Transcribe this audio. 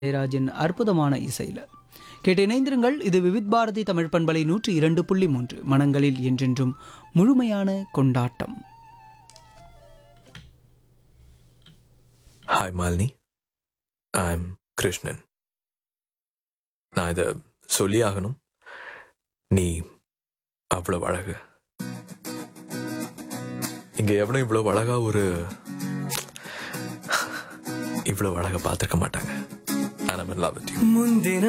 ஜெயராஜின் அற்புதமான இசையில் கேட்டு இணைந்திருங்கள் இது விவித் பாரதி தமிழ் பண்பலை நூற்றி இரண்டு புள்ளி மூன்று மனங்களில் என்றென்றும் முழுமையான கொண்டாட்டம் ஹாய் மாலினி ஐம் கிருஷ்ணன் நான் இதை சொல்லி ஆகணும் நீ அவ்வளவு அழகு இங்க எவனும் இவ்வளவு அழகா ஒரு இவ்வளவு அழகா பார்த்திருக்க மாட்டாங்க And I'm in love with you. முந்தின